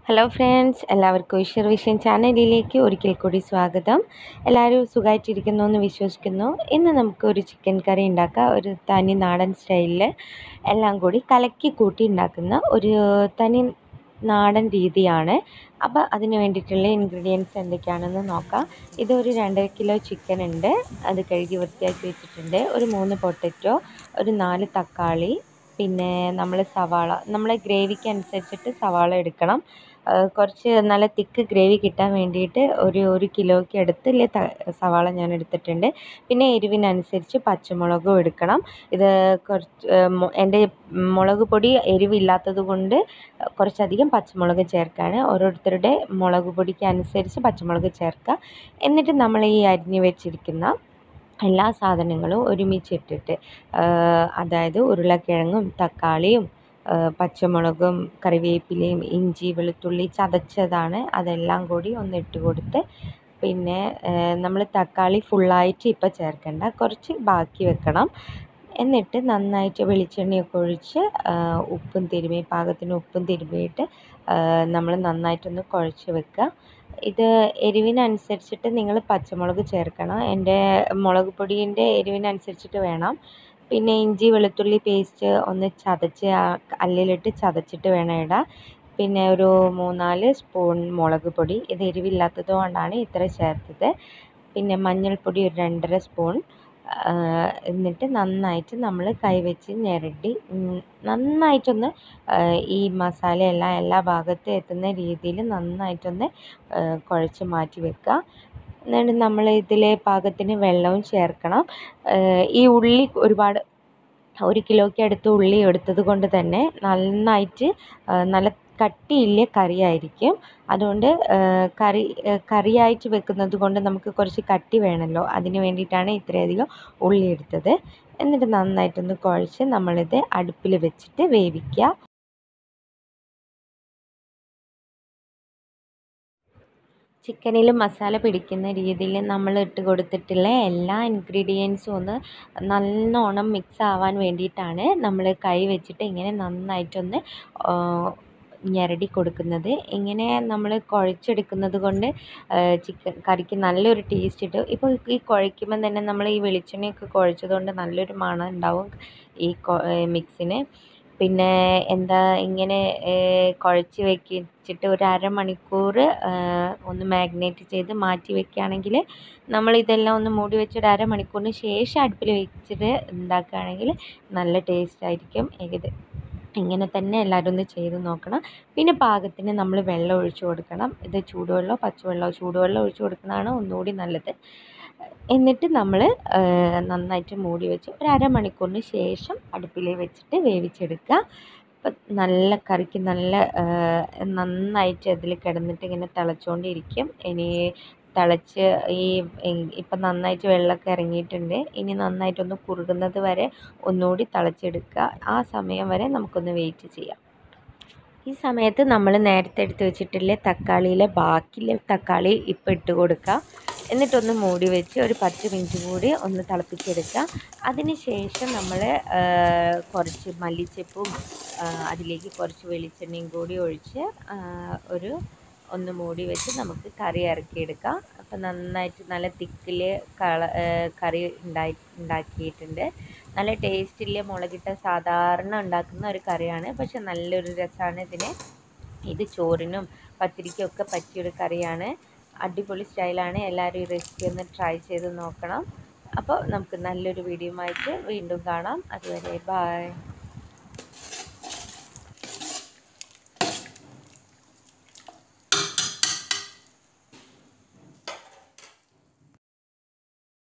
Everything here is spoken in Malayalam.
ഹലോ ഫ്രണ്ട്സ് എല്ലാവർക്കും ഈശ്വർ വിഷൻ ചാനലിലേക്ക് ഒരിക്കൽ കൂടി സ്വാഗതം എല്ലാവരും സുഖമായിട്ടിരിക്കുന്നു എന്ന് വിശ്വസിക്കുന്നു ഇന്ന് നമുക്ക് ഒരു ചിക്കൻ കറി ഉണ്ടാക്കാം ഒരു തനി നാടൻ സ്റ്റൈലിൽ എല്ലാം കൂടി കലക്കി കൂട്ടി ഉണ്ടാക്കുന്ന ഒരു തനി നാടൻ രീതിയാണ് അപ്പോൾ അതിന് വേണ്ടിയിട്ടുള്ള ഇൻഗ്രീഡിയൻസ് എന്തൊക്കെയാണെന്ന് നോക്കാം ഇതൊരു രണ്ടര കിലോ ചിക്കൻ ഉണ്ട് അത് കഴുകി വൃത്തിയാക്കി വെച്ചിട്ടുണ്ട് ഒരു മൂന്ന് പൊട്ടറ്റോ ഒരു നാല് തക്കാളി പിന്നെ നമ്മൾ സവാള നമ്മളെ ഗ്രേവിക്ക് അനുസരിച്ചിട്ട് സവാള എടുക്കണം കുറച്ച് നല്ല തിക്ക് ഗ്രേവി കിട്ടാൻ വേണ്ടിയിട്ട് ഒരു ഒരു കിലോയ്ക്ക് അടുത്തില്ലേ സവാള ഞാൻ എടുത്തിട്ടുണ്ട് പിന്നെ എരിവിനനുസരിച്ച് പച്ചമുളകും എടുക്കണം ഇത് കുറച്ച് എൻ്റെ മുളക് പൊടി എരിവില്ലാത്തത് കൊണ്ട് കുറച്ചധികം പച്ചമുളക് ചേർക്കുകയാണ് ഓരോരുത്തരുടെ മുളക് പൊടിക്ക് അനുസരിച്ച് പച്ചമുളക് ചേർക്കുക എന്നിട്ട് നമ്മൾ ഈ അരിഞ്ഞ് വെച്ചിരിക്കുന്ന എല്ലാ സാധനങ്ങളും ഒരുമിച്ചിട്ടിട്ട് അതായത് ഉരുളക്കിഴങ്ങും തക്കാളിയും പച്ചമുളകും കറിവേപ്പിലയും ഇഞ്ചി വെളുത്തുള്ളി ചതച്ചതാണ് അതെല്ലാം കൂടി ഒന്ന് ഇട്ട് കൊടുത്ത് പിന്നെ നമ്മൾ തക്കാളി ഫുള്ളായിട്ട് ഇപ്പോൾ ചേർക്കണ്ട കുറച്ച് ബാക്കി വെക്കണം എന്നിട്ട് നന്നായിട്ട് വെളിച്ചെണ്ണയൊക്കെ ഒഴിച്ച് ഉപ്പും തിരുമ്മി പാകത്തിന് ഉപ്പും തിരുമ്മിയിട്ട് നമ്മൾ നന്നായിട്ടൊന്ന് കുഴച്ച് വെക്കുക ഇത് എരിവിനനുസരിച്ചിട്ട് നിങ്ങൾ പച്ചമുളക് ചേർക്കണം എൻ്റെ മുളക് പൊടീൻ്റെ എരിവിനനുസരിച്ചിട്ട് വേണം പിന്നെ ഇഞ്ചി വെളുത്തുള്ളി പേസ്റ്റ് ഒന്ന് ചതച്ച് അല്ലിലിട്ട് ചതച്ചിട്ട് വേണം ഇടാൻ പിന്നെ ഒരു മൂന്നാല് സ്പൂൺ മുളക് പൊടി ഇത് എരിവില്ലാത്തത് കൊണ്ടാണ് ഇത്ര ചേർത്തത് പിന്നെ മഞ്ഞൾപ്പൊടി ഒരു രണ്ടര സ്പൂൺ എന്നിട്ട് നന്നായിട്ട് നമ്മൾ കൈവച്ച് ഞെരടി നന്നായിട്ടൊന്ന് ഈ മസാലയെല്ലാം എല്ലാ ഭാഗത്തും എത്തുന്ന രീതിയിൽ നന്നായിട്ടൊന്ന് കുഴച്ച് മാറ്റി വെക്കുക എന്നിട്ട് നമ്മൾ ഇതിൽ പാകത്തിന് വെള്ളവും ചേർക്കണം ഈ ഉള്ളി ഒരുപാട് ഒരു കിലോയ്ക്ക് അടുത്ത് ഉള്ളി എടുത്തത് കൊണ്ട് തന്നെ നന്നായിട്ട് നല്ല കട്ടിയില്ല കറിയായിരിക്കും അതുകൊണ്ട് കറി കറിയായിട്ട് വെക്കുന്നത് കൊണ്ട് നമുക്ക് കുറച്ച് കട്ടി വേണമല്ലോ അതിന് വേണ്ടിയിട്ടാണ് ഇത്രയധികം ഉള്ളി എടുത്തത് എന്നിട്ട് നന്നായിട്ടൊന്ന് കുഴച്ച് നമ്മളിത് അടുപ്പിൽ വെച്ചിട്ട് വേവിക്കുക ചിക്കനിൽ മസാല പിടിക്കുന്ന രീതിയിൽ നമ്മൾ ഇട്ട് കൊടുത്തിട്ടുള്ള എല്ലാ ഇൻഗ്രീഡിയൻസും ഒന്ന് നല്ലോണം മിക്സ് ആവാൻ വേണ്ടിയിട്ടാണ് നമ്മൾ കൈ വെച്ചിട്ട് ഇങ്ങനെ നന്നായിട്ടൊന്ന് ഞെരടി കൊടുക്കുന്നത് ഇങ്ങനെ നമ്മൾ കുഴച്ചെടുക്കുന്നത് കൊണ്ട് ചിക്കൻ കറിക്ക് നല്ലൊരു ടേസ്റ്റ് കിട്ടും ഇപ്പോൾ ഈ കുഴയ്ക്കുമ്പം തന്നെ നമ്മൾ ഈ വെളിച്ചെണ്ണയൊക്കെ കുഴച്ചത് കൊണ്ട് നല്ലൊരു മണം ഉണ്ടാവും ഈ മിക്സിന് പിന്നെ എന്താ ഇങ്ങനെ കുഴച്ച് വെച്ചിട്ട് ഒരു അരമണിക്കൂർ ഒന്ന് മാഗ്നേറ്റ് ചെയ്ത് മാറ്റി വെക്കുകയാണെങ്കിൽ നമ്മൾ ഇതെല്ലാം ഒന്ന് മൂടി വെച്ച് ഒരു അരമണിക്കൂറിന് ശേഷം അടുപ്പിൽ വെച്ചിട്ട് ഉണ്ടാക്കുകയാണെങ്കിൽ നല്ല ടേസ്റ്റ് ആയിരിക്കും ഏകദ ഇങ്ങനെ തന്നെ എല്ലാവരും ഒന്ന് ചെയ്ത് നോക്കണം പിന്നെ പാകത്തിന് നമ്മൾ വെള്ളം ഒഴിച്ച് കൊടുക്കണം ഇത് ചൂടുവെള്ളമോ പച്ചവെള്ളമോ ചൂടുവെള്ളം ഒഴിച്ച് കൊടുക്കുന്നതാണ് ഒന്നുകൂടി നല്ലത് എന്നിട്ട് നമ്മൾ നന്നായിട്ട് മൂടി വെച്ച് ഒരു അരമണിക്കൂറിന് ശേഷം അടുപ്പിൽ വെച്ചിട്ട് വേവിച്ചെടുക്കുക അപ്പം നല്ല കറിക്ക് നല്ല നന്നായിട്ട് അതിൽ കിടന്നിട്ട് ഇങ്ങനെ തിളച്ചുകൊണ്ടിരിക്കും ഇനി തിളച്ച് ഈ ഇപ്പം നന്നായിട്ട് വെള്ളമൊക്കെ ഇറങ്ങിയിട്ടുണ്ട് ഇനി നന്നായിട്ടൊന്ന് കുറുകുന്നത് വരെ ഒന്നുകൂടി തിളച്ചെടുക്കുക ആ സമയം വരെ നമുക്കൊന്ന് വെയിറ്റ് ചെയ്യാം ഈ സമയത്ത് നമ്മൾ നേരത്തെ എടുത്ത് വെച്ചിട്ടുള്ള തക്കാളിയിലെ ബാക്കിയിലെ തക്കാളി ഇപ്പം ഇട്ട് കൊടുക്കുക എന്നിട്ടൊന്ന് മൂടി വെച്ച് ഒരു പത്ത് മിനിറ്റ് കൂടി ഒന്ന് തിളപ്പിച്ചെടുക്കുക അതിന് ശേഷം നമ്മൾ കുറച്ച് മല്ലിച്ചപ്പും അതിലേക്ക് കുറച്ച് വെളിച്ചെണ്ണയും കൂടി ഒഴിച്ച് ഒരു ഒന്ന് മൂടി വെച്ച് നമുക്ക് കറി ഇറക്കിയെടുക്കാം അപ്പോൾ നന്നായിട്ട് നല്ല തിക്കിൽ കള കറി ഉണ്ടായി ഉണ്ടാക്കിയിട്ടുണ്ട് നല്ല ടേസ്റ്റിൽ മുളകിട്ട സാധാരണ ഉണ്ടാക്കുന്ന ഒരു കറിയാണ് പക്ഷെ നല്ലൊരു രസമാണ് ഇതിന് ഇത് ചോറിനും പത്തിരിക്കും ഒക്കെ പറ്റിയൊരു കറിയാണ് അടിപൊളി സ്റ്റൈലാണ് എല്ലാവരും ഈ റെസിപ്പി ഒന്ന് ട്രൈ ചെയ്ത് നോക്കണം അപ്പോൾ നമുക്ക് നല്ലൊരു വീഡിയോ ആയിട്ട് വീണ്ടും കാണാം അതുവരെ ബായ്